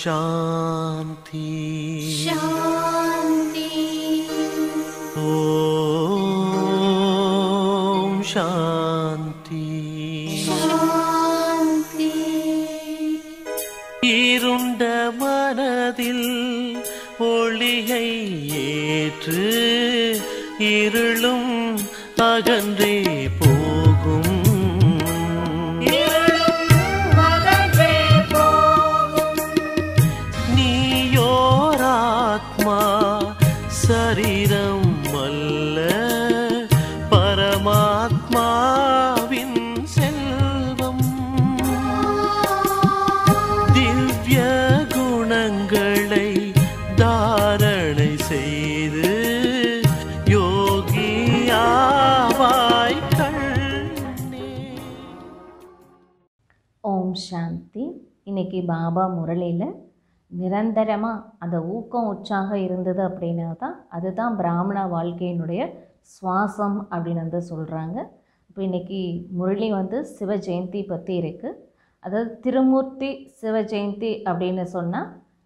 शान्ति शान्ति ॐ शान्ति शान्ति இருண்ட மனதில் ஒளியை ஏற்று இருளும் அகன்றே போகும் மகன்றே போகும் நீயோராத்மா சரீரம் அல்ல பரமாத்மாவின் செல்வம் திவ்ய குணங்களை தாரணை செய்து யோகியாவாய் கண்ணே ஓம் சாந்தி இன்னைக்கு பாபா முரளியில் நிரந்தரமாக அந்த ஊக்கம் உற்சாகம் இருந்தது அப்படின்னா தான் அதுதான் பிராமண வாழ்க்கையினுடைய சுவாசம் அப்படின்னு வந்து சொல்கிறாங்க இப்போ இன்னைக்கு முரளி வந்து சிவ ஜெயந்தி பற்றி இருக்குது அதாவது திருமூர்த்தி சிவ ஜெயந்தி அப்படின்னு சொன்னால்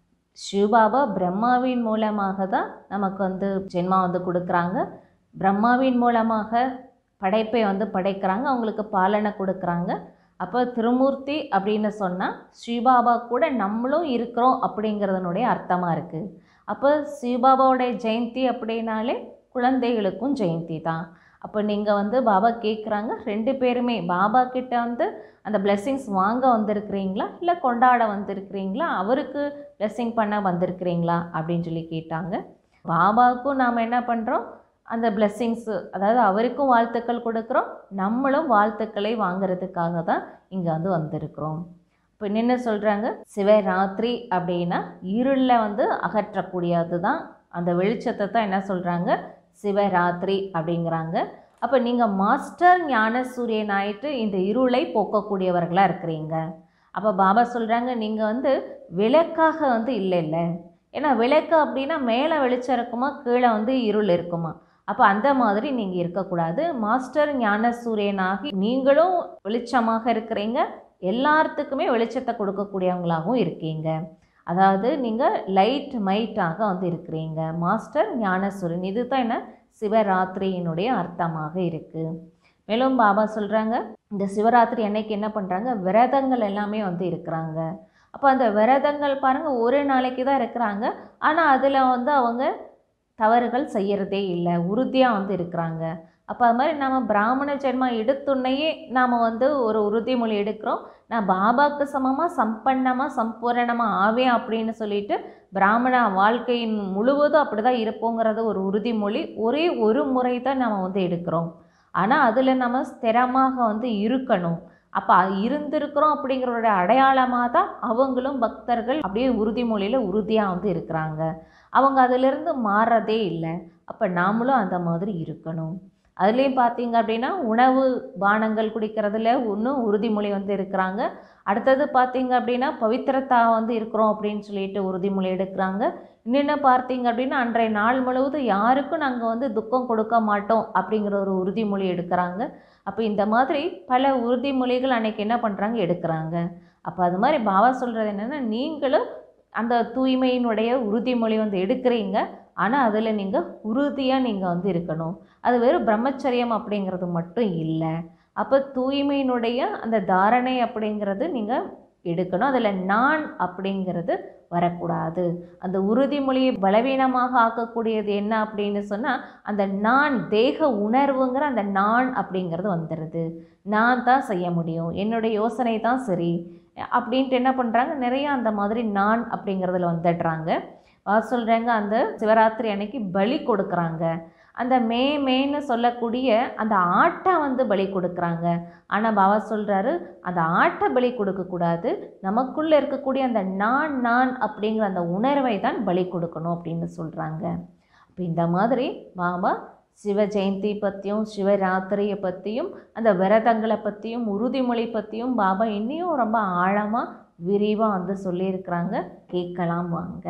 சிவபாபா பிரம்மாவின் மூலமாக தான் நமக்கு வந்து ஜென்மா வந்து கொடுக்குறாங்க பிரம்மாவின் மூலமாக படைப்பை வந்து படைக்கிறாங்க அவங்களுக்கு பாலனை கொடுக்குறாங்க அப்போ திருமூர்த்தி அப்படின்னு சொன்னால் ஸ்ரீபாபா கூட நம்மளும் இருக்கிறோம் அப்படிங்கிறதனுடைய அர்த்தமாக இருக்குது அப்போ ஸ்ரீபாபாவுடைய ஜெயந்தி அப்படின்னாலே குழந்தைகளுக்கும் ஜெயந்தி தான் அப்போ நீங்கள் வந்து பாபா கேட்குறாங்க ரெண்டு பேருமே பாபா கிட்ட வந்து அந்த blessings வாங்க வந்திருக்கிறீங்களா இல்லை கொண்டாட வந்திருக்கிறீங்களா அவருக்கு blessing பண்ண வந்திருக்கிறீங்களா அப்படின்னு சொல்லி கேட்டாங்க பாபாவுக்கும் நாம் என்ன பண்ணுறோம் அந்த blessings அதாவது அவருக்கும் வாழ்த்துக்கள் கொடுக்குறோம் நம்மளும் வாழ்த்துக்களை வாங்குறதுக்காக தான் இங்கே வந்து வந்திருக்கிறோம் இப்போ என்ன சொல்கிறாங்க சிவராத்திரி அப்படின்னா இருளில் வந்து அகற்றக்கூடியது தான் அந்த வெளிச்சத்தை தான் என்ன சொல்கிறாங்க சிவராத்திரி அப்படிங்கிறாங்க அப்போ நீங்கள் மாஸ்டர் ஞான சூரியன் ஆயிட்டு இந்த இருளை போக்கக்கூடியவர்களாக இருக்கிறீங்க அப்போ பாபா சொல்கிறாங்க நீங்கள் வந்து விளக்காக வந்து இல்லை இல்லை ஏன்னா விளக்கு அப்படின்னா மேலே வெளிச்சம் இருக்குமா கீழே வந்து இருள் இருக்குமா அப்போ அந்த மாதிரி நீங்கள் இருக்கக்கூடாது மாஸ்டர் ஞான சூரியனாகி நீங்களும் வெளிச்சமாக இருக்கிறீங்க எல்லாத்துக்குமே வெளிச்சத்தை கொடுக்கக்கூடியவங்களாகவும் இருக்கீங்க அதாவது நீங்கள் லைட் மைட்டாக வந்து இருக்கிறீங்க மாஸ்டர் ஞானசூரியன் இது தான் என்ன சிவராத்திரியினுடைய அர்த்தமாக இருக்குது மேலும் பாபா சொல்கிறாங்க இந்த சிவராத்திரி அன்னைக்கு என்ன பண்ணுறாங்க விரதங்கள் எல்லாமே வந்து இருக்கிறாங்க அப்போ அந்த விரதங்கள் பாருங்கள் ஒரு நாளைக்கு தான் இருக்கிறாங்க ஆனால் அதில் வந்து அவங்க தவறுகள் செய்யறதே இல்லை உறுதியாக வந்து இருக்கிறாங்க அப்போ அது மாதிரி நம்ம பிராமண ஜென்மா எடுத்துன்னையே நாம் வந்து ஒரு உறுதிமொழி எடுக்கிறோம் நான் பாபாவுக்கு சமமாக சம்பன்னமாக சம்பூரணமாக ஆவேன் அப்படின்னு சொல்லிட்டு பிராமண வாழ்க்கையின் முழுவதும் அப்படி தான் இருப்போங்கிறது ஒரு உறுதிமொழி ஒரே ஒரு முறை தான் நம்ம வந்து எடுக்கிறோம் ஆனால் அதில் நம்ம ஸ்திரமாக வந்து இருக்கணும் அப்போ இருந்திருக்கிறோம் அப்படிங்கிறோட அடையாளமாக தான் அவங்களும் பக்தர்கள் அப்படியே உறுதிமொழியில் உறுதியாக வந்து இருக்கிறாங்க அவங்க அதிலிருந்து மாறுறதே இல்லை அப்போ நாமளும் அந்த மாதிரி இருக்கணும் அதுலேயும் பார்த்தீங்க அப்படின்னா உணவு பானங்கள் குடிக்கிறதுல இன்னும் உறுதிமொழி வந்து இருக்கிறாங்க அடுத்தது பார்த்தீங்க அப்படின்னா பவித்திரத்தா வந்து இருக்கிறோம் அப்படின்னு சொல்லிட்டு உறுதிமொழி எடுக்கிறாங்க இன்னொன்று பார்த்தீங்க அப்படின்னா அன்றைய நாள் முழுவதும் யாருக்கும் நாங்கள் வந்து துக்கம் கொடுக்க மாட்டோம் அப்படிங்கிற ஒரு உறுதிமொழி எடுக்கிறாங்க அப்போ இந்த மாதிரி பல உறுதிமொழிகள் அன்னைக்கு என்ன பண்ணுறாங்க எடுக்கிறாங்க அப்போ அது மாதிரி பாபா சொல்கிறது என்னென்னா நீங்களும் அந்த தூய்மையினுடைய உறுதிமொழி வந்து எடுக்கிறீங்க ஆனால் அதில் நீங்கள் உறுதியாக நீங்கள் வந்து இருக்கணும் அது வெறும் பிரம்மச்சரியம் அப்படிங்கிறது மட்டும் இல்லை அப்போ தூய்மையினுடைய அந்த தாரணை அப்படிங்கிறது நீங்கள் எடுக்கணும் அதில் நான் அப்படிங்கிறது வரக்கூடாது அந்த உறுதிமொழியை பலவீனமாக ஆக்கக்கூடியது என்ன அப்படின்னு சொன்னால் அந்த நான் தேக உணர்வுங்கிற அந்த நான் அப்படிங்கிறது வந்துடுது நான் தான் செய்ய முடியும் என்னுடைய யோசனை தான் சரி அப்படின்ட்டு என்ன பண்ணுறாங்க நிறைய அந்த மாதிரி நான் அப்படிங்கிறதுல வந்துடுறாங்க சொல்கிறாங்க அந்த சிவராத்திரி அன்னைக்கு பலி கொடுக்குறாங்க அந்த மே மேன்னு சொல்லக்கூடிய அந்த ஆட்டை வந்து பலி கொடுக்குறாங்க ஆனால் பாபா சொல்கிறாரு அந்த ஆட்டை பலி கொடுக்கக்கூடாது நமக்குள்ளே இருக்கக்கூடிய அந்த நான் நான் அப்படிங்கிற அந்த உணர்வை தான் பலி கொடுக்கணும் அப்படின்னு சொல்கிறாங்க அப்போ இந்த மாதிரி பாபா சிவ ஜெயந்தி பற்றியும் சிவராத்திரியை பற்றியும் அந்த விரதங்களை பற்றியும் உறுதிமொழி பற்றியும் பாபா இன்னியும் ரொம்ப ஆழமாக விரிவாக வந்து சொல்லியிருக்கிறாங்க கேட்கலாம் வாங்க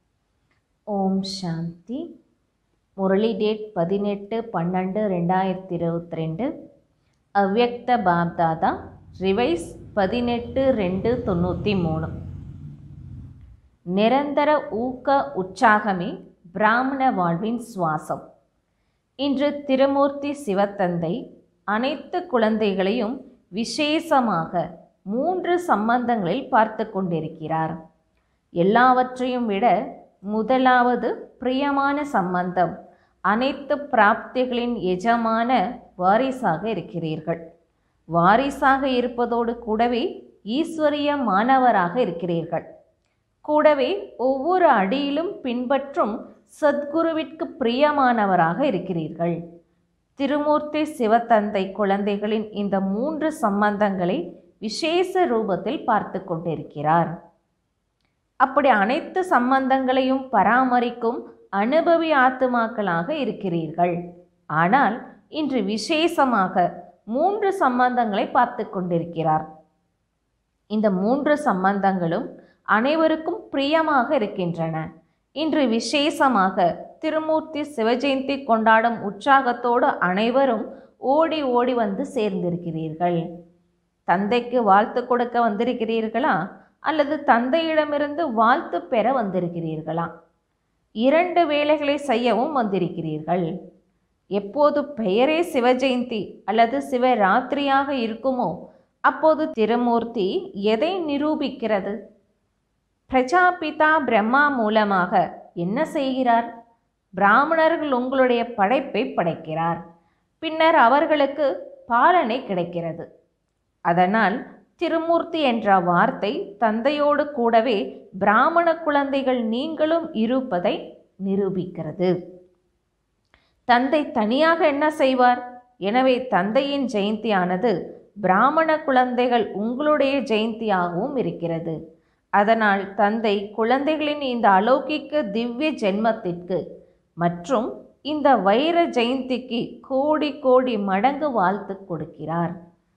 ஓம் சாந்தி முரளி டேட் பதினெட்டு பன்னெண்டு ரெண்டாயிரத்தி இருபத்தி ரெண்டு அவ்யக்த பாப்தாதா ரிவைஸ் பதினெட்டு ரெண்டு தொண்ணூற்றி மூணு நிரந்தர ஊக்க உற்சாகமே பிராமண வாழ்வின் சுவாசம் இன்று திருமூர்த்தி சிவத்தந்தை அனைத்து குழந்தைகளையும் விசேஷமாக மூன்று சம்பந்தங்களில் பார்த்து கொண்டிருக்கிறார் எல்லாவற்றையும் விட முதலாவது பிரியமான சம்பந்தம் அனைத்து பிராப்திகளின் எஜமான வாரிசாக இருக்கிறீர்கள் வாரிசாக இருப்பதோடு கூடவே ஈஸ்வரிய மாணவராக இருக்கிறீர்கள் கூடவே ஒவ்வொரு அடியிலும் பின்பற்றும் சத்குருவிற்கு பிரியமானவராக இருக்கிறீர்கள் திருமூர்த்தி சிவத்தந்தை குழந்தைகளின் இந்த மூன்று சம்பந்தங்களை விசேஷ ரூபத்தில் பார்த்து கொண்டிருக்கிறார் அப்படி அனைத்து சம்பந்தங்களையும் பராமரிக்கும் அனுபவி ஆத்துமாக்களாக இருக்கிறீர்கள் ஆனால் இன்று விசேஷமாக மூன்று சம்பந்தங்களை பார்த்து கொண்டிருக்கிறார் இந்த மூன்று சம்பந்தங்களும் அனைவருக்கும் பிரியமாக இருக்கின்றன இன்று விசேஷமாக திருமூர்த்தி சிவஜெயந்தி கொண்டாடும் உற்சாகத்தோடு அனைவரும் ஓடி ஓடி வந்து சேர்ந்திருக்கிறீர்கள் தந்தைக்கு வாழ்த்து கொடுக்க வந்திருக்கிறீர்களா அல்லது தந்தையிடமிருந்து வாழ்த்து பெற வந்திருக்கிறீர்களா இரண்டு வேலைகளை செய்யவும் வந்திருக்கிறீர்கள் எப்போது பெயரே சிவஜெயந்தி அல்லது சிவராத்திரியாக இருக்குமோ அப்போது திருமூர்த்தி எதை நிரூபிக்கிறது பிரஜாபிதா பிரம்மா மூலமாக என்ன செய்கிறார் பிராமணர்கள் உங்களுடைய படைப்பை படைக்கிறார் பின்னர் அவர்களுக்கு பாலனை கிடைக்கிறது அதனால் திருமூர்த்தி என்ற வார்த்தை தந்தையோடு கூடவே பிராமண குழந்தைகள் நீங்களும் இருப்பதை நிரூபிக்கிறது தந்தை தனியாக என்ன செய்வார் எனவே தந்தையின் ஜெயந்தியானது பிராமண குழந்தைகள் உங்களுடைய ஜெயந்தியாகவும் இருக்கிறது அதனால் தந்தை குழந்தைகளின் இந்த அலௌகிக்க திவ்ய ஜென்மத்திற்கு மற்றும் இந்த வைர ஜெயந்திக்கு கோடி கோடி மடங்கு வாழ்த்து கொடுக்கிறார்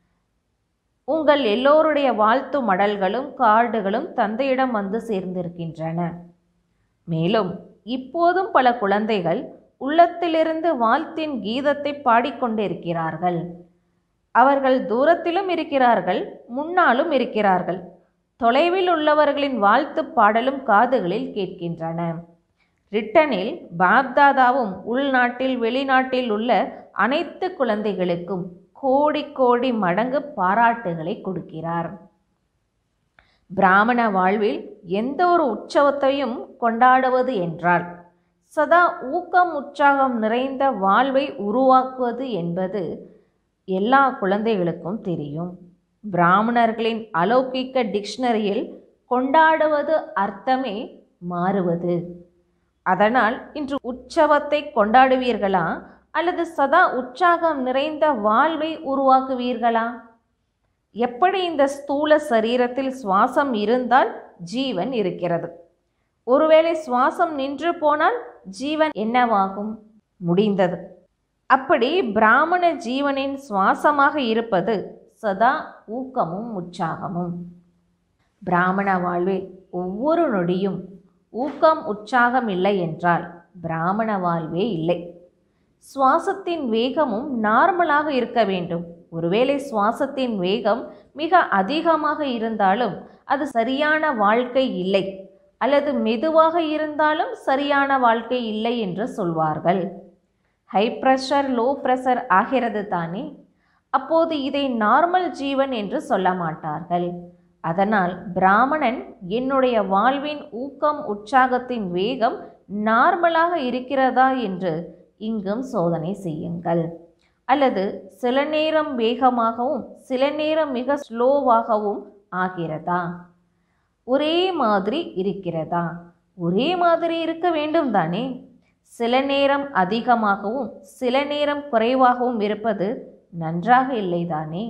உங்கள் எல்லோருடைய வாழ்த்து மடல்களும் கார்டுகளும் தந்தையிடம் வந்து சேர்ந்திருக்கின்றன மேலும் இப்போதும் பல குழந்தைகள் உள்ளத்திலிருந்து வாழ்த்தின் கீதத்தை பாடிக்கொண்டிருக்கிறார்கள் அவர்கள் தூரத்திலும் இருக்கிறார்கள் முன்னாலும் இருக்கிறார்கள் தொலைவில் உள்ளவர்களின் வாழ்த்து பாடலும் காதுகளில் கேட்கின்றன ரிட்டனில் பாப்தாதாவும் உள்நாட்டில் வெளிநாட்டில் உள்ள அனைத்து குழந்தைகளுக்கும் கோடி கோடி மடங்கு பாராட்டுகளை கொடுக்கிறார் பிராமண வாழ்வில் எந்த ஒரு உற்சவத்தையும் கொண்டாடுவது என்றால் சதா ஊக்கம் உற்சாகம் நிறைந்த வாழ்வை உருவாக்குவது என்பது எல்லா குழந்தைகளுக்கும் தெரியும் பிராமணர்களின் அலௌகிக்க டிக்ஷனரியில் கொண்டாடுவது அர்த்தமே மாறுவது அதனால் இன்று உற்சவத்தை கொண்டாடுவீர்களா அல்லது சதா உற்சாகம் நிறைந்த வாழ்வை உருவாக்குவீர்களா எப்படி இந்த ஸ்தூல சரீரத்தில் சுவாசம் இருந்தால் ஜீவன் இருக்கிறது ஒருவேளை சுவாசம் நின்று போனால் ஜீவன் என்னவாகும் முடிந்தது அப்படி பிராமண ஜீவனின் சுவாசமாக இருப்பது சதா ஊக்கமும் உற்சாகமும் பிராமண வாழ்வில் ஒவ்வொரு நொடியும் ஊக்கம் உற்சாகம் இல்லை என்றால் பிராமண வாழ்வே இல்லை சுவாசத்தின் வேகமும் நார்மலாக இருக்க வேண்டும் ஒருவேளை சுவாசத்தின் வேகம் மிக அதிகமாக இருந்தாலும் அது சரியான வாழ்க்கை இல்லை அல்லது மெதுவாக இருந்தாலும் சரியான வாழ்க்கை இல்லை என்று சொல்வார்கள் ஹை ப்ரெஷர் லோ ப்ரெஷர் ஆகிறது தானே அப்போது இதை நார்மல் ஜீவன் என்று சொல்ல மாட்டார்கள் அதனால் பிராமணன் என்னுடைய வாழ்வின் ஊக்கம் உற்சாகத்தின் வேகம் நார்மலாக இருக்கிறதா என்று இங்கும் சோதனை செய்யுங்கள் அல்லது சில நேரம் வேகமாகவும் சில நேரம் மிக ஸ்லோவாகவும் ஆகிறதா ஒரே மாதிரி இருக்கிறதா ஒரே மாதிரி இருக்க வேண்டும் தானே சில நேரம் அதிகமாகவும் சில நேரம் குறைவாகவும் இருப்பது நன்றாக இல்லைதானே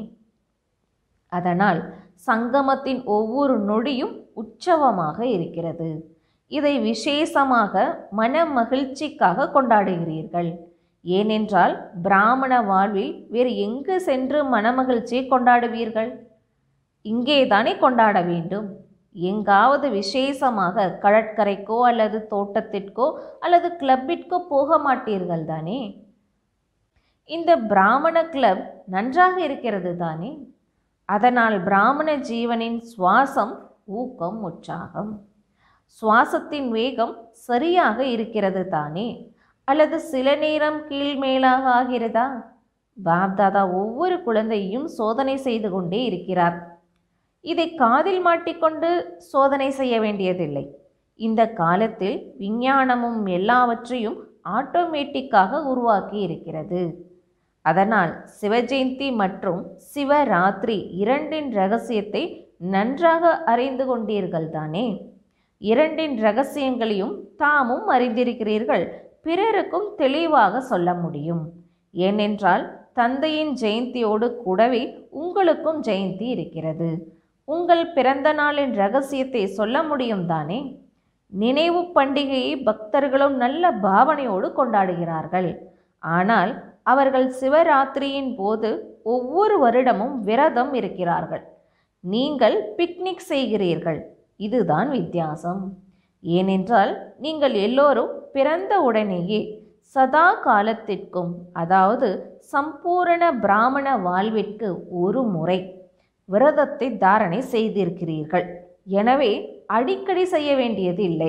அதனால் சங்கமத்தின் ஒவ்வொரு நொடியும் உற்சவமாக இருக்கிறது இதை விசேஷமாக மன மகிழ்ச்சிக்காக கொண்டாடுகிறீர்கள் ஏனென்றால் பிராமண வாழ்வில் வேறு எங்கு சென்று மனமகிழ்ச்சியை கொண்டாடுவீர்கள் இங்கே தானே கொண்டாட வேண்டும் எங்காவது விசேஷமாக கடற்கரைக்கோ அல்லது தோட்டத்திற்கோ அல்லது கிளப்பிற்கோ போக மாட்டீர்கள் தானே இந்த பிராமண கிளப் நன்றாக இருக்கிறது தானே அதனால் பிராமண ஜீவனின் சுவாசம் ஊக்கம் உற்சாகம் சுவாசத்தின் வேகம் சரியாக இருக்கிறது தானே அல்லது சில நேரம் கீழ்மேலாக ஆகிறதா பாப்தாதா ஒவ்வொரு குழந்தையும் சோதனை செய்து கொண்டே இருக்கிறார் இதை காதில் மாட்டிக்கொண்டு சோதனை செய்ய வேண்டியதில்லை இந்த காலத்தில் விஞ்ஞானமும் எல்லாவற்றையும் ஆட்டோமேட்டிக்காக உருவாக்கி இருக்கிறது அதனால் சிவஜெயந்தி மற்றும் சிவராத்திரி இரண்டின் ரகசியத்தை நன்றாக அறிந்து கொண்டீர்கள் தானே இரண்டின் ரகசியங்களையும் தாமும் அறிந்திருக்கிறீர்கள் பிறருக்கும் தெளிவாக சொல்ல முடியும் ஏனென்றால் தந்தையின் ஜெயந்தியோடு கூடவே உங்களுக்கும் ஜெயந்தி இருக்கிறது உங்கள் பிறந்த நாளின் ரகசியத்தை சொல்ல முடியும் தானே நினைவு பண்டிகையை பக்தர்களும் நல்ல பாவனையோடு கொண்டாடுகிறார்கள் ஆனால் அவர்கள் சிவராத்திரியின் போது ஒவ்வொரு வருடமும் விரதம் இருக்கிறார்கள் நீங்கள் பிக்னிக் செய்கிறீர்கள் இதுதான் வித்தியாசம் ஏனென்றால் நீங்கள் எல்லோரும் பிறந்த உடனேயே சதா காலத்திற்கும் அதாவது சம்பூரண பிராமண வாழ்விற்கு ஒரு முறை விரதத்தை தாரணை செய்திருக்கிறீர்கள் எனவே அடிக்கடி செய்ய வேண்டியது இல்லை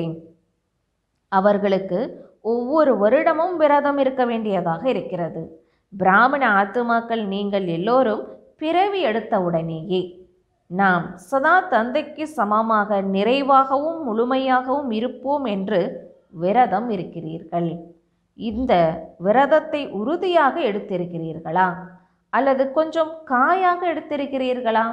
அவர்களுக்கு ஒவ்வொரு வருடமும் விரதம் இருக்க வேண்டியதாக இருக்கிறது பிராமண ஆத்துமாக்கள் நீங்கள் எல்லோரும் பிறவி எடுத்த உடனேயே நாம் சதா தந்தைக்கு சமமாக நிறைவாகவும் முழுமையாகவும் இருப்போம் என்று விரதம் இருக்கிறீர்கள் இந்த விரதத்தை உறுதியாக எடுத்திருக்கிறீர்களா அல்லது கொஞ்சம் காயாக எடுத்திருக்கிறீர்களா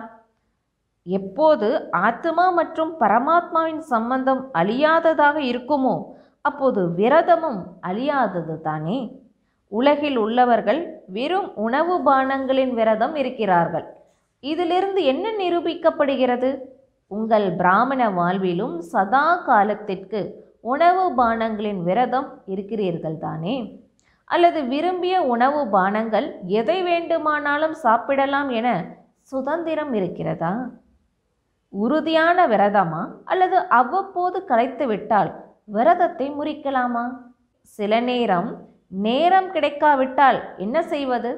எப்போது ஆத்மா மற்றும் பரமாத்மாவின் சம்பந்தம் அழியாததாக இருக்குமோ அப்போது விரதமும் அழியாதது தானே உலகில் உள்ளவர்கள் வெறும் உணவு பானங்களின் விரதம் இருக்கிறார்கள் இதிலிருந்து என்ன நிரூபிக்கப்படுகிறது உங்கள் பிராமண வாழ்விலும் சதா காலத்திற்கு உணவு பானங்களின் விரதம் இருக்கிறீர்கள் தானே அல்லது விரும்பிய உணவு பானங்கள் எதை வேண்டுமானாலும் சாப்பிடலாம் என சுதந்திரம் இருக்கிறதா உறுதியான விரதமா அல்லது அவ்வப்போது கலைத்து விட்டால் விரதத்தை முறிக்கலாமா சில நேரம் நேரம் கிடைக்காவிட்டால் என்ன செய்வது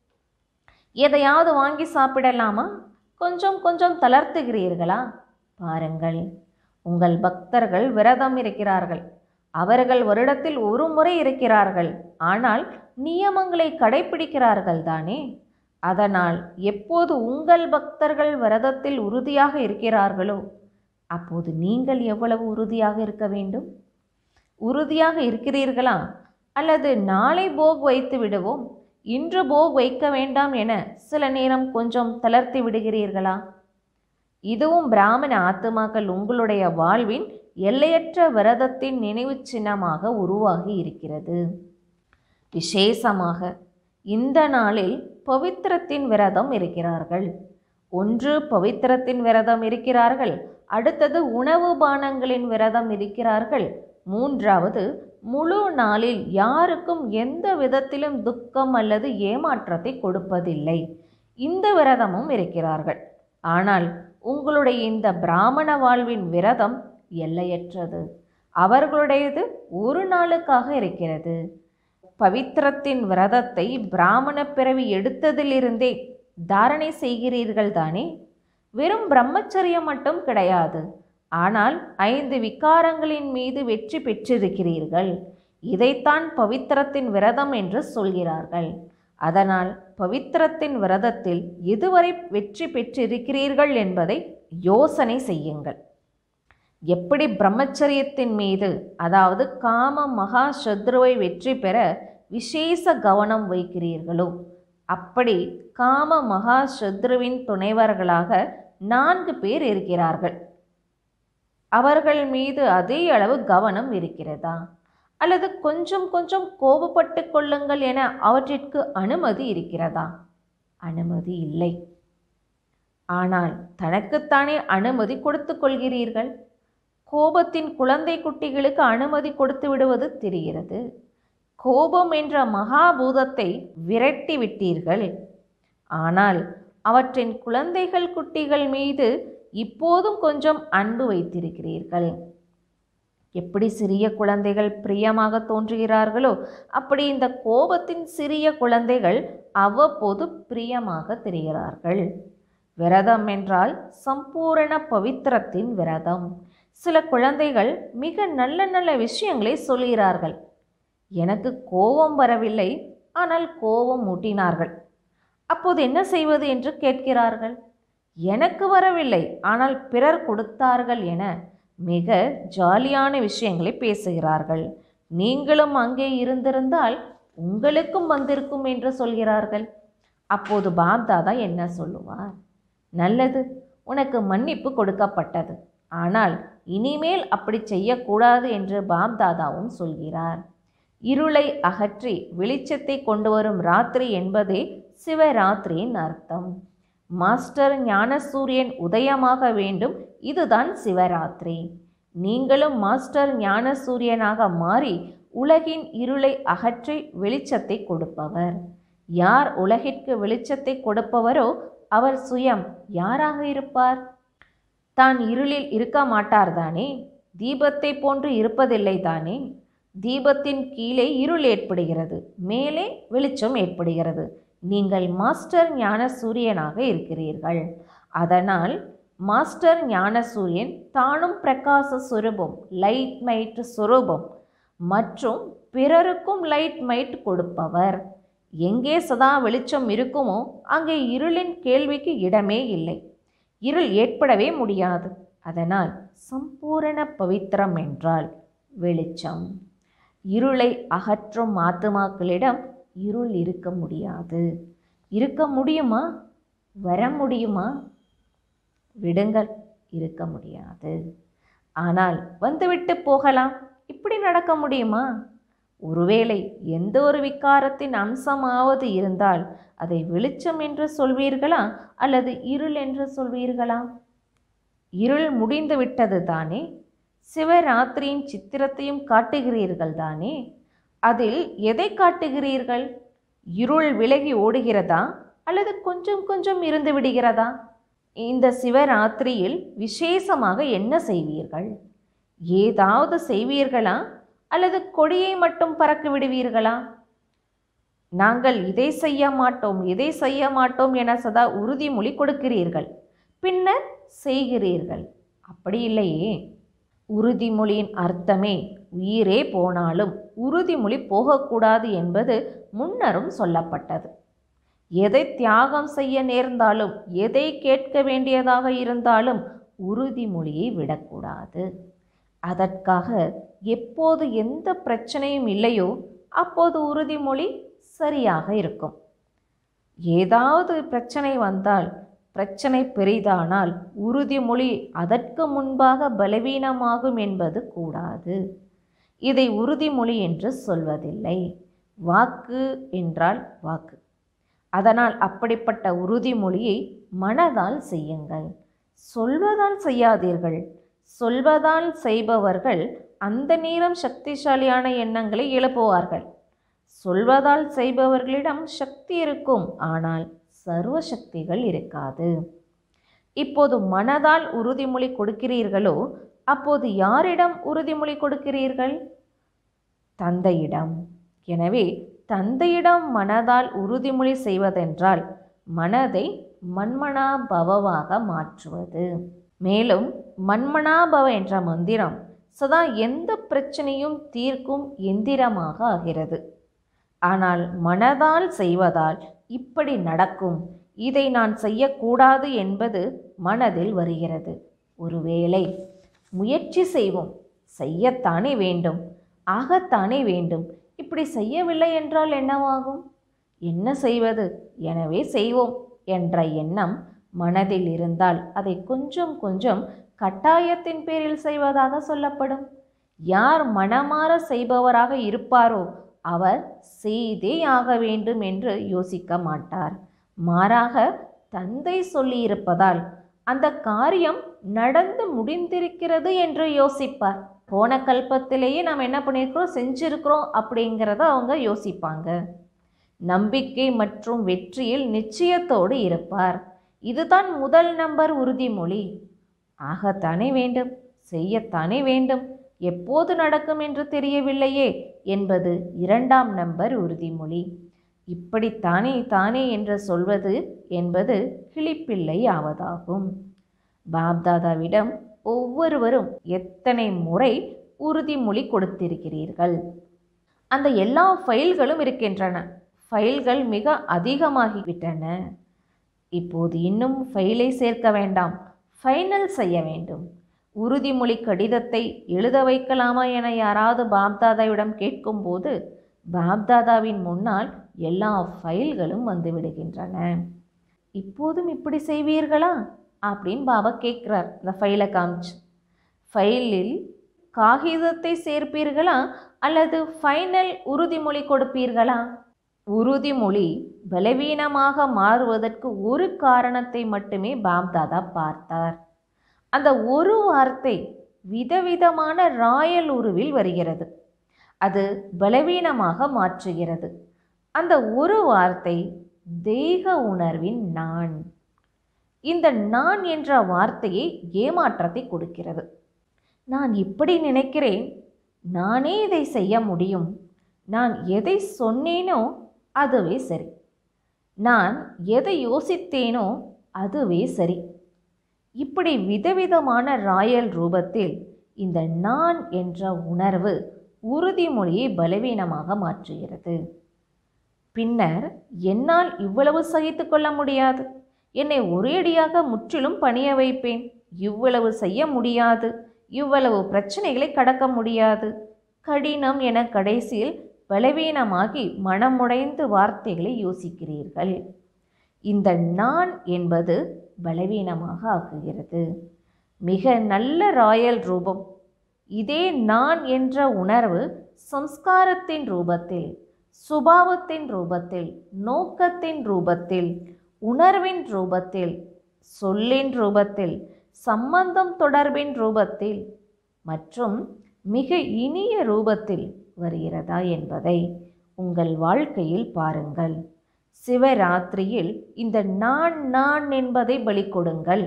எதையாவது வாங்கி சாப்பிடலாமா கொஞ்சம் கொஞ்சம் தளர்த்துகிறீர்களா பாருங்கள் உங்கள் பக்தர்கள் விரதம் இருக்கிறார்கள் அவர்கள் வருடத்தில் ஒரு முறை இருக்கிறார்கள் ஆனால் நியமங்களை கடைபிடிக்கிறார்கள் தானே அதனால் எப்போது உங்கள் பக்தர்கள் விரதத்தில் உறுதியாக இருக்கிறார்களோ அப்போது நீங்கள் எவ்வளவு உறுதியாக இருக்க வேண்டும் உறுதியாக இருக்கிறீர்களா அல்லது நாளை போக் வைத்து விடுவோம் இன்று போக் வைக்க வேண்டாம் என சில நேரம் கொஞ்சம் தளர்த்தி விடுகிறீர்களா இதுவும் பிராமண ஆத்துமாக்கள் உங்களுடைய வாழ்வின் எல்லையற்ற விரதத்தின் நினைவு சின்னமாக உருவாகி இருக்கிறது விசேஷமாக இந்த நாளில் பவித்திரத்தின் விரதம் இருக்கிறார்கள் ஒன்று பவித்திரத்தின் விரதம் இருக்கிறார்கள் அடுத்தது உணவு பானங்களின் விரதம் இருக்கிறார்கள் மூன்றாவது முழு நாளில் யாருக்கும் எந்த விதத்திலும் துக்கம் அல்லது ஏமாற்றத்தை கொடுப்பதில்லை இந்த விரதமும் இருக்கிறார்கள் ஆனால் உங்களுடைய இந்த பிராமண வாழ்வின் விரதம் எல்லையற்றது அவர்களுடையது ஒரு நாளுக்காக இருக்கிறது பவித்திரத்தின் விரதத்தை பிராமண பிறவி எடுத்ததிலிருந்தே தாரணை செய்கிறீர்கள் தானே வெறும் பிரம்மச்சரியம் மட்டும் கிடையாது ஆனால் ஐந்து விகாரங்களின் மீது வெற்றி பெற்றிருக்கிறீர்கள் இதைத்தான் பவித்திரத்தின் விரதம் என்று சொல்கிறார்கள் அதனால் பவித்திரத்தின் விரதத்தில் எதுவரை வெற்றி பெற்றிருக்கிறீர்கள் என்பதை யோசனை செய்யுங்கள் எப்படி பிரம்மச்சரியத்தின் மீது அதாவது காம மகா சத்ருவை வெற்றி பெற விசேஷ கவனம் வைக்கிறீர்களோ அப்படி காம மகா சத்ருவின் துணைவர்களாக நான்கு பேர் இருக்கிறார்கள் அவர்கள் மீது அதே அளவு கவனம் இருக்கிறதா அல்லது கொஞ்சம் கொஞ்சம் கோபப்பட்டு கொள்ளுங்கள் என அவற்றிற்கு அனுமதி இருக்கிறதா அனுமதி இல்லை ஆனால் தனக்குத்தானே அனுமதி கொடுத்து கொள்கிறீர்கள் கோபத்தின் குழந்தை குட்டிகளுக்கு அனுமதி கொடுத்து விடுவது தெரிகிறது கோபம் என்ற மகாபூதத்தை விரட்டி விட்டீர்கள் ஆனால் அவற்றின் குழந்தைகள் குட்டிகள் மீது இப்போதும் கொஞ்சம் அன்பு வைத்திருக்கிறீர்கள் எப்படி சிறிய குழந்தைகள் பிரியமாக தோன்றுகிறார்களோ அப்படி இந்த கோபத்தின் சிறிய குழந்தைகள் அவ்வப்போது பிரியமாக தெரிகிறார்கள் விரதம் என்றால் சம்பூரண பவித்திரத்தின் விரதம் சில குழந்தைகள் மிக நல்ல நல்ல விஷயங்களை சொல்கிறார்கள் எனக்கு கோபம் வரவில்லை ஆனால் கோபம் மூட்டினார்கள் அப்போது என்ன செய்வது என்று கேட்கிறார்கள் எனக்கு வரவில்லை ஆனால் பிறர் கொடுத்தார்கள் என மிக ஜாலியான விஷயங்களை பேசுகிறார்கள் நீங்களும் அங்கே இருந்திருந்தால் உங்களுக்கும் வந்திருக்கும் என்று சொல்கிறார்கள் அப்போது பாப்தாதா என்ன சொல்லுவார் நல்லது உனக்கு மன்னிப்பு கொடுக்கப்பட்டது ஆனால் இனிமேல் அப்படி செய்யக்கூடாது என்று பாப்தாதாவும் சொல்கிறார் இருளை அகற்றி வெளிச்சத்தை கொண்டு வரும் ராத்திரி என்பதே சிவராத்திரியின் அர்த்தம் மாஸ்டர் ஞானசூரியன் உதயமாக வேண்டும் இதுதான் சிவராத்திரி நீங்களும் மாஸ்டர் ஞானசூரியனாக மாறி உலகின் இருளை அகற்றி வெளிச்சத்தை கொடுப்பவர் யார் உலகிற்கு வெளிச்சத்தை கொடுப்பவரோ அவர் சுயம் யாராக இருப்பார் தான் இருளில் இருக்க மாட்டார் தானே தீபத்தை போன்று இருப்பதில்லை தானே தீபத்தின் கீழே இருள் ஏற்படுகிறது மேலே வெளிச்சம் ஏற்படுகிறது நீங்கள் மாஸ்டர் ஞான சூரியனாக இருக்கிறீர்கள் அதனால் மாஸ்டர் ஞான சூரியன் தானும் பிரகாச சுரூபம் லைட் மைட் சுரூபம் மற்றும் பிறருக்கும் லைட் மைட் கொடுப்பவர் எங்கே சதா வெளிச்சம் இருக்குமோ அங்கே இருளின் கேள்விக்கு இடமே இல்லை இருள் ஏற்படவே முடியாது அதனால் சம்பூரண பவித்திரம் என்றால் வெளிச்சம் இருளை அகற்றும் ஆத்துமாக்களிடம் இருள் இருக்க முடியாது இருக்க முடியுமா வர முடியுமா விடுங்கள் இருக்க முடியாது ஆனால் வந்துவிட்டு போகலாம் இப்படி நடக்க முடியுமா ஒருவேளை எந்த ஒரு விகாரத்தின் அம்சமாவது இருந்தால் அதை வெளிச்சம் என்று சொல்வீர்களா அல்லது இருள் என்று சொல்வீர்களா இருள் முடிந்து விட்டது தானே சிவராத்திரியின் சித்திரத்தையும் காட்டுகிறீர்கள் தானே அதில் எதை காட்டுகிறீர்கள் இருள் விலகி ஓடுகிறதா அல்லது கொஞ்சம் கொஞ்சம் இருந்து விடுகிறதா இந்த சிவராத்திரியில் விசேஷமாக என்ன செய்வீர்கள் ஏதாவது செய்வீர்களா அல்லது கொடியை மட்டும் பறக்க விடுவீர்களா நாங்கள் இதை செய்ய மாட்டோம் இதை செய்ய மாட்டோம் என சதா உறுதிமொழி கொடுக்கிறீர்கள் பின்னர் செய்கிறீர்கள் அப்படி இல்லையே உறுதிமொழியின் அர்த்தமே உயிரே போனாலும் உறுதிமொழி போகக்கூடாது என்பது முன்னரும் சொல்லப்பட்டது எதை தியாகம் செய்ய நேர்ந்தாலும் எதை கேட்க வேண்டியதாக இருந்தாலும் உறுதிமொழியை விடக்கூடாது அதற்காக எப்போது எந்த பிரச்சனையும் இல்லையோ அப்போது உறுதிமொழி சரியாக இருக்கும் ஏதாவது பிரச்சனை வந்தால் பிரச்சனை பெரிதானால் உறுதிமொழி அதற்கு முன்பாக பலவீனமாகும் என்பது கூடாது இதை உறுதிமொழி என்று சொல்வதில்லை வாக்கு என்றால் வாக்கு அதனால் அப்படிப்பட்ட உறுதிமொழியை மனதால் செய்யுங்கள் சொல்வதால் செய்யாதீர்கள் சொல்வதால் செய்பவர்கள் அந்த நேரம் சக்திசாலியான எண்ணங்களை எழுப்புவார்கள் சொல்வதால் செய்பவர்களிடம் சக்தி இருக்கும் ஆனால் சர்வ சக்திகள் இருக்காது இப்போது மனதால் உறுதிமொழி கொடுக்கிறீர்களோ அப்போது யாரிடம் உறுதிமொழி கொடுக்கிறீர்கள் தந்தையிடம் எனவே தந்தையிடம் மனதால் உறுதிமொழி செய்வதென்றால் மனதை மன்மனா பவவாக மாற்றுவது மேலும் மன்மனாபவ என்ற மந்திரம் சதா எந்த பிரச்சனையும் தீர்க்கும் எந்திரமாக ஆகிறது ஆனால் மனதால் செய்வதால் இப்படி நடக்கும் இதை நான் செய்யக்கூடாது என்பது மனதில் வருகிறது ஒருவேளை முயற்சி செய்வோம் செய்யத்தானே வேண்டும் ஆகத்தானே வேண்டும் இப்படி செய்யவில்லை என்றால் என்னவாகும் என்ன செய்வது எனவே செய்வோம் என்ற எண்ணம் மனதில் இருந்தால் அதை கொஞ்சம் கொஞ்சம் கட்டாயத்தின் பேரில் செய்வதாக சொல்லப்படும் யார் மனமாற செய்பவராக இருப்பாரோ அவர் செய்தே ஆக வேண்டும் என்று யோசிக்க மாட்டார் மாறாக தந்தை சொல்லியிருப்பதால் அந்த காரியம் நடந்து முடிந்திருக்கிறது என்று யோசிப்பார் போன கல்பத்திலேயே நாம் என்ன பண்ணியிருக்கிறோம் செஞ்சிருக்கிறோம் அப்படிங்கிறத அவங்க யோசிப்பாங்க நம்பிக்கை மற்றும் வெற்றியில் நிச்சயத்தோடு இருப்பார் இதுதான் முதல் நம்பர் உறுதிமொழி ஆகத்தானே வேண்டும் செய்யத்தானே வேண்டும் எப்போது நடக்கும் என்று தெரியவில்லையே என்பது இரண்டாம் நம்பர் உறுதிமொழி இப்படித்தானே தானே என்று சொல்வது என்பது கிளிப்பிள்ளை ஆவதாகும் பாப்தாதாவிடம் ஒவ்வொருவரும் எத்தனை முறை உறுதிமொழி கொடுத்திருக்கிறீர்கள் அந்த எல்லா ஃபைல்களும் இருக்கின்றன ஃபைல்கள் மிக அதிகமாகிவிட்டன இப்போது இன்னும் ஃபைலை சேர்க்க வேண்டாம் ஃபைனல் செய்ய வேண்டும் உறுதிமொழி கடிதத்தை எழுத வைக்கலாமா என யாராவது பாப்தாதாவிடம் கேட்கும்போது பாப்தாதாவின் முன்னால் எல்லா ஃபைல்களும் வந்து விடுகின்றன இப்போதும் இப்படி செய்வீர்களா அப்படின்னு பாபா கேட்குறார் இந்த ஃபைலை காமிச்சு ஃபைலில் காகிதத்தை சேர்ப்பீர்களா அல்லது ஃபைனல் உறுதிமொழி கொடுப்பீர்களா உறுதிமொழி பலவீனமாக மாறுவதற்கு ஒரு காரணத்தை மட்டுமே பாப்தாதா பார்த்தார் அந்த ஒரு வார்த்தை விதவிதமான ராயல் உருவில் வருகிறது அது பலவீனமாக மாற்றுகிறது அந்த ஒரு வார்த்தை தேக உணர்வின் நான் இந்த நான் என்ற வார்த்தையை ஏமாற்றத்தை கொடுக்கிறது நான் இப்படி நினைக்கிறேன் நானே இதை செய்ய முடியும் நான் எதை சொன்னேனோ அதுவே சரி நான் எதை யோசித்தேனோ அதுவே சரி இப்படி விதவிதமான ராயல் ரூபத்தில் இந்த நான் என்ற உணர்வு உறுதிமொழியை பலவீனமாக மாற்றுகிறது பின்னர் என்னால் இவ்வளவு சகித்து கொள்ள முடியாது என்னை ஒரேடியாக முற்றிலும் பணிய வைப்பேன் இவ்வளவு செய்ய முடியாது இவ்வளவு பிரச்சனைகளை கடக்க முடியாது கடினம் என கடைசியில் பலவீனமாகி மனமுடைந்து வார்த்தைகளை யோசிக்கிறீர்கள் இந்த நான் என்பது பலவீனமாக ஆக்குகிறது மிக நல்ல ராயல் ரூபம் இதே நான் என்ற உணர்வு சம்ஸ்காரத்தின் ரூபத்தில் சுபாவத்தின் ரூபத்தில் நோக்கத்தின் ரூபத்தில் உணர்வின் ரூபத்தில் சொல்லின் ரூபத்தில் சம்பந்தம் தொடர்பின் ரூபத்தில் மற்றும் மிக இனிய ரூபத்தில் வருகிறதா என்பதை உங்கள் வாழ்க்கையில் பாருங்கள் சிவராத்திரியில் இந்த நான் நான் என்பதை பலி கொடுங்கள்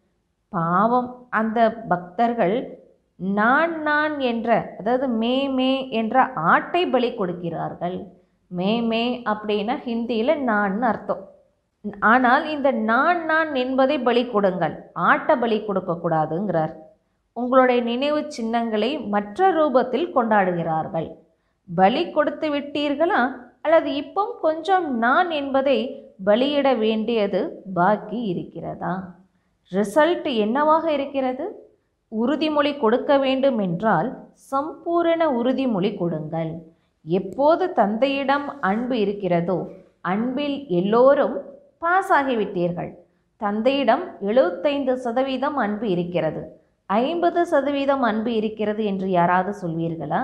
பாவம் அந்த பக்தர்கள் நான் நான் என்ற அதாவது மே மே என்ற ஆட்டை பலி கொடுக்கிறார்கள் மே மே அப்படின்னா ஹிந்தியில் நான் அர்த்தம் ஆனால் இந்த நான் நான் என்பதை பலி கொடுங்கள் ஆட்டை பலி கொடுக்கக்கூடாதுங்கிறார் உங்களுடைய நினைவு சின்னங்களை மற்ற ரூபத்தில் கொண்டாடுகிறார்கள் பலி கொடுத்து விட்டீர்களா அல்லது இப்போ கொஞ்சம் நான் என்பதை பலியிட வேண்டியது பாக்கி இருக்கிறதா ரிசல்ட் என்னவாக இருக்கிறது உறுதிமொழி கொடுக்க வேண்டும் என்றால் சம்பூரண உறுதிமொழி கொடுங்கள் எப்போது தந்தையிடம் அன்பு இருக்கிறதோ அன்பில் எல்லோரும் பாஸ் ஆகிவிட்டீர்கள் தந்தையிடம் எழுபத்தைந்து சதவீதம் அன்பு இருக்கிறது ஐம்பது சதவீதம் அன்பு இருக்கிறது என்று யாராவது சொல்வீர்களா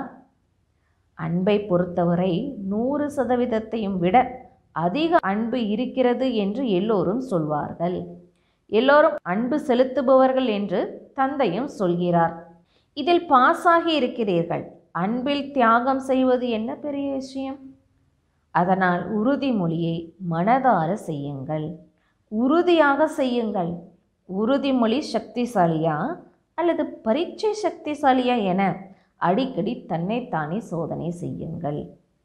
அன்பை பொறுத்தவரை நூறு சதவீதத்தையும் விட அதிக அன்பு இருக்கிறது என்று எல்லோரும் சொல்வார்கள் எல்லோரும் அன்பு செலுத்துபவர்கள் என்று தந்தையும் சொல்கிறார் இதில் பாஸாகி இருக்கிறீர்கள் அன்பில் தியாகம் செய்வது என்ன பெரிய விஷயம் அதனால் உறுதிமொழியை மனதார செய்யுங்கள் உறுதியாக செய்யுங்கள் உறுதிமொழி சக்திசாலியா அல்லது பரீட்சை சக்திசாலியா என அடிக்கடி தன்னைத்தானே சோதனை செய்யுங்கள்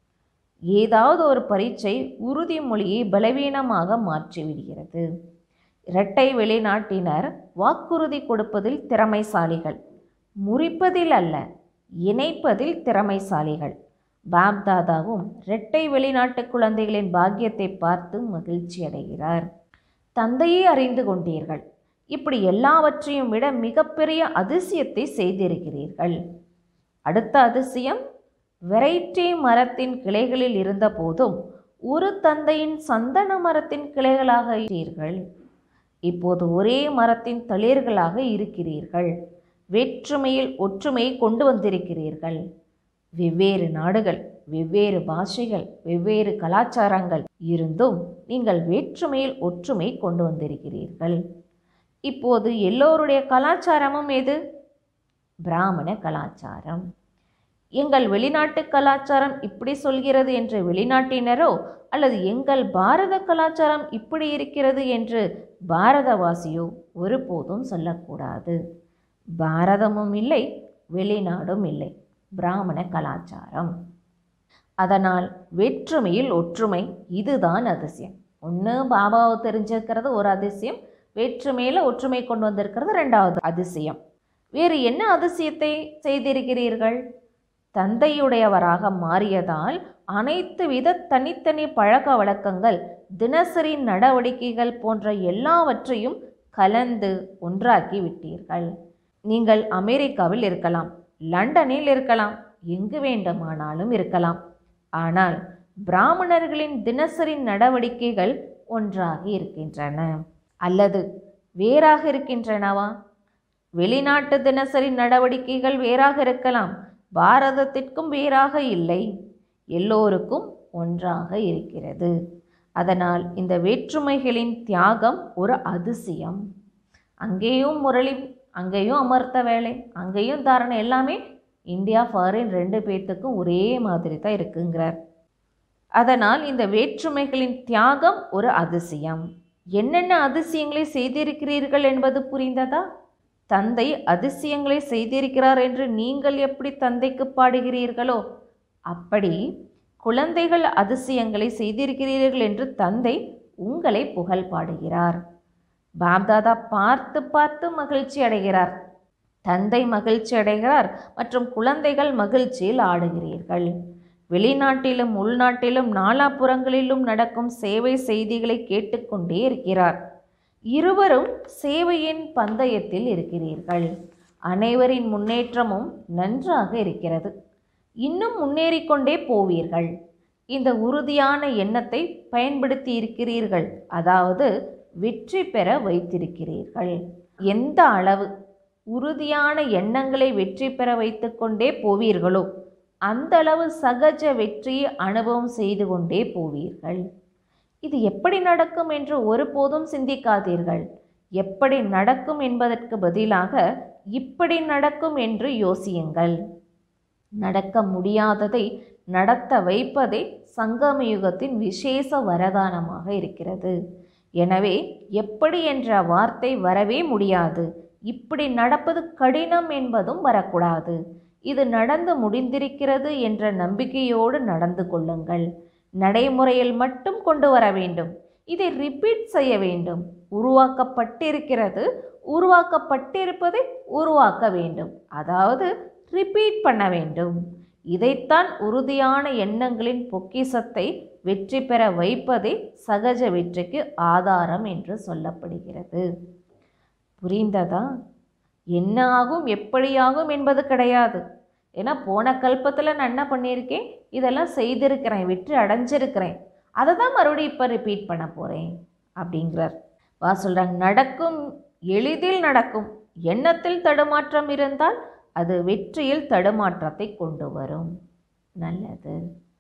ஏதாவது ஒரு பரீட்சை உறுதிமொழியை பலவீனமாக மாற்றிவிடுகிறது இரட்டை வெளிநாட்டினர் வாக்குறுதி கொடுப்பதில் திறமைசாலிகள் முறிப்பதில் அல்ல இணைப்பதில் திறமைசாலிகள் பாப்தாதாவும் இரட்டை வெளிநாட்டு குழந்தைகளின் பாக்கியத்தை பார்த்து மகிழ்ச்சி அடைகிறார் தந்தையை அறிந்து கொண்டீர்கள் இப்படி எல்லாவற்றையும் விட மிகப்பெரிய அதிசயத்தை செய்திருக்கிறீர்கள் அடுத்த அதிசயம் வெரைட்டி மரத்தின் கிளைகளில் இருந்தபோதும் ஒரு தந்தையின் சந்தன மரத்தின் கிளைகளாக இருக்கிறீர்கள் இப்போது ஒரே மரத்தின் தளிர்களாக இருக்கிறீர்கள் வேற்றுமையில் ஒற்றுமையை கொண்டு வந்திருக்கிறீர்கள் வெவ்வேறு நாடுகள் வெவ்வேறு பாஷைகள் வெவ்வேறு கலாச்சாரங்கள் இருந்தும் நீங்கள் வேற்றுமையில் ஒற்றுமை கொண்டு வந்திருக்கிறீர்கள் இப்போது எல்லோருடைய கலாச்சாரமும் எது பிராமண கலாச்சாரம் எங்கள் வெளிநாட்டு கலாச்சாரம் இப்படி சொல்கிறது என்று வெளிநாட்டினரோ அல்லது எங்கள் பாரத கலாச்சாரம் இப்படி இருக்கிறது என்று பாரதவாசியோ ஒருபோதும் சொல்லக்கூடாது பாரதமும் இல்லை வெளிநாடும் இல்லை பிராமண கலாச்சாரம் அதனால் வேற்றுமையில் ஒற்றுமை இதுதான் அதிசயம் ஒன்று பாபாவை தெரிஞ்சிருக்கிறது ஒரு அதிசயம் வேற்றுமையில் ஒற்றுமை கொண்டு வந்திருக்கிறது ரெண்டாவது அதிசயம் வேறு என்ன அதிசயத்தை செய்திருக்கிறீர்கள் தந்தையுடையவராக மாறியதால் அனைத்து வித தனித்தனி பழக்க வழக்கங்கள் தினசரி நடவடிக்கைகள் போன்ற எல்லாவற்றையும் கலந்து ஒன்றாக்கி விட்டீர்கள் நீங்கள் அமெரிக்காவில் இருக்கலாம் லண்டனில் இருக்கலாம் எங்கு வேண்டுமானாலும் இருக்கலாம் ஆனால் பிராமணர்களின் தினசரி நடவடிக்கைகள் ஒன்றாக இருக்கின்றன அல்லது வேறாக இருக்கின்றனவா வெளிநாட்டு தினசரி நடவடிக்கைகள் வேறாக இருக்கலாம் பாரதத்திற்கும் வேறாக இல்லை எல்லோருக்கும் ஒன்றாக இருக்கிறது அதனால் இந்த வேற்றுமைகளின் தியாகம் ஒரு அதிசயம் அங்கேயும் முரளி அங்கேயும் அமர்த்த வேலை அங்கேயும் தாரணை எல்லாமே இந்தியா ஃபாரின் ரெண்டு பேர்த்துக்கும் ஒரே மாதிரி தான் இருக்குங்கிறார் அதனால் இந்த வேற்றுமைகளின் தியாகம் ஒரு அதிசயம் என்னென்ன அதிசயங்களை செய்திருக்கிறீர்கள் என்பது புரிந்ததா தந்தை அதிசயங்களை செய்திருக்கிறார் என்று நீங்கள் எப்படி தந்தைக்கு பாடுகிறீர்களோ அப்படி குழந்தைகள் அதிசயங்களை செய்திருக்கிறீர்கள் என்று தந்தை உங்களை புகழ் பாடுகிறார் பாப்தாதா பார்த்து பார்த்து மகிழ்ச்சி அடைகிறார் தந்தை மகிழ்ச்சி அடைகிறார் மற்றும் குழந்தைகள் மகிழ்ச்சியில் ஆடுகிறீர்கள் வெளிநாட்டிலும் உள்நாட்டிலும் நாலாபுறங்களிலும் நடக்கும் சேவை செய்திகளை கேட்டுக்கொண்டே இருக்கிறார் இருவரும் சேவையின் பந்தயத்தில் இருக்கிறீர்கள் அனைவரின் முன்னேற்றமும் நன்றாக இருக்கிறது இன்னும் முன்னேறிக்கொண்டே போவீர்கள் இந்த உறுதியான எண்ணத்தை பயன்படுத்தி இருக்கிறீர்கள் அதாவது வெற்றி பெற வைத்திருக்கிறீர்கள் எந்த அளவு உறுதியான எண்ணங்களை வெற்றி பெற வைத்துக்கொண்டே போவீர்களோ அந்த அளவு சகஜ வெற்றியை அனுபவம் செய்து கொண்டே போவீர்கள் இது எப்படி நடக்கும் என்று ஒருபோதும் சிந்திக்காதீர்கள் எப்படி நடக்கும் என்பதற்கு பதிலாக இப்படி நடக்கும் என்று யோசியுங்கள் நடக்க முடியாததை நடத்த வைப்பதே சங்கம யுகத்தின் விசேஷ வரதானமாக இருக்கிறது எனவே எப்படி என்ற வார்த்தை வரவே முடியாது இப்படி நடப்பது கடினம் என்பதும் வரக்கூடாது இது நடந்து முடிந்திருக்கிறது என்ற நம்பிக்கையோடு நடந்து கொள்ளுங்கள் நடைமுறையில் மட்டும் கொண்டு வர வேண்டும் இதை ரிப்பீட் செய்ய வேண்டும் உருவாக்கப்பட்டிருக்கிறது உருவாக்கப்பட்டிருப்பதை உருவாக்க வேண்டும் அதாவது ரிப்பீட் பண்ண வேண்டும் இதைத்தான் உறுதியான எண்ணங்களின் பொக்கிசத்தை வெற்றி பெற வைப்பதே சகஜ வெற்றிக்கு ஆதாரம் என்று சொல்லப்படுகிறது புரிந்ததா என்ன ஆகும் எப்படி ஆகும் என்பது கிடையாது ஏன்னா போன கல்பத்தில் நான் என்ன பண்ணியிருக்கேன் இதெல்லாம் செய்திருக்கிறேன் வெற்றி அடைஞ்சிருக்கிறேன் அதை தான் மறுபடியும் இப்போ ரிப்பீட் பண்ண போகிறேன் அப்படிங்கிறார் வா சொல்கிறாங்க நடக்கும் எளிதில் நடக்கும் எண்ணத்தில் தடுமாற்றம் இருந்தால் அது வெற்றியில் தடுமாற்றத்தை கொண்டு வரும் நல்லது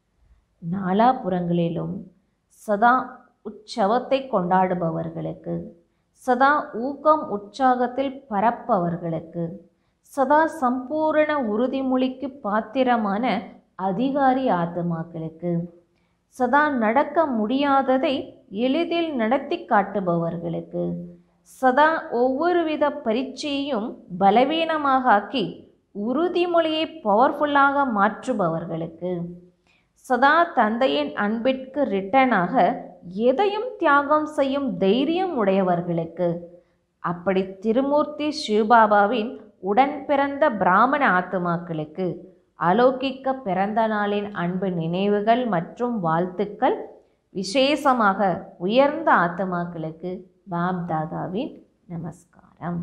நாலாபுறங்களிலும் சதா உற்சவத்தை கொண்டாடுபவர்களுக்கு சதா ஊக்கம் உற்சாகத்தில் பரப்பவர்களுக்கு சதா சம்பூரண உறுதிமொழிக்கு பாத்திரமான அதிகாரி ஆத்மாக்களுக்கு சதா நடக்க முடியாததை எளிதில் நடத்தி காட்டுபவர்களுக்கு சதா ஒவ்வொரு வித பரீட்சையையும் பலவீனமாக ஆக்கி உறுதிமொழியை பவர்ஃபுல்லாக மாற்றுபவர்களுக்கு சதா தந்தையின் அன்பிற்கு ரிட்டனாக எதையும் தியாகம் செய்யும் தைரியம் உடையவர்களுக்கு அப்படி திருமூர்த்தி சிவபாபாவின் உடன் பிறந்த பிராமண ஆத்துமாக்களுக்கு அலௌகிக்க பிறந்த நாளின் அன்பு நினைவுகள் மற்றும் வாழ்த்துக்கள் விசேஷமாக உயர்ந்த ஆத்துமாக்களுக்கு பாப் தாதாவின் நமஸ்காரம்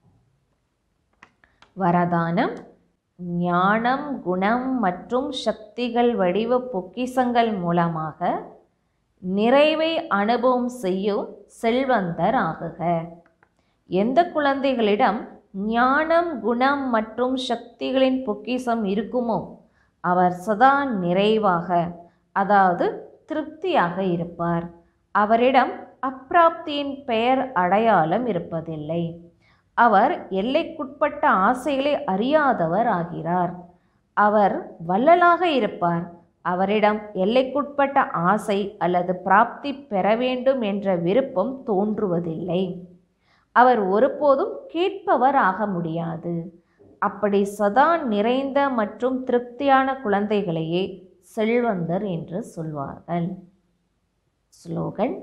வரதானம் ஞானம் குணம் மற்றும் சக்திகள் வடிவ பொக்கிசங்கள் மூலமாக நிறைவை அனுபவம் செய்யும் செல்வந்தர் ஆகுக எந்த குழந்தைகளிடம் ஞானம் குணம் மற்றும் சக்திகளின் பொக்கிசம் இருக்குமோ அவர் சதா நிறைவாக அதாவது திருப்தியாக இருப்பார் அவரிடம் அப்பிராப்தியின் பெயர் அடையாளம் இருப்பதில்லை அவர் எல்லைக்குட்பட்ட ஆசைகளை அறியாதவர் ஆகிறார் அவர் வள்ளலாக இருப்பார் அவரிடம் எல்லைக்குட்பட்ட ஆசை அல்லது பிராப்தி பெற வேண்டும் என்ற விருப்பம் தோன்றுவதில்லை அவர் ஒருபோதும் கேட்பவர் ஆக முடியாது அப்படி சதா நிறைந்த மற்றும் திருப்தியான குழந்தைகளையே செல்வந்தர் என்று சொல்வார்கள் ஸ்லோகன்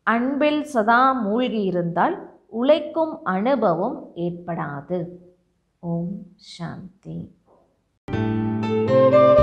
அன்பில் சதா மூழ்கி இருந்தால் உழைக்கும் அனுபவம் ஏற்படாது ஓம் சாந்தி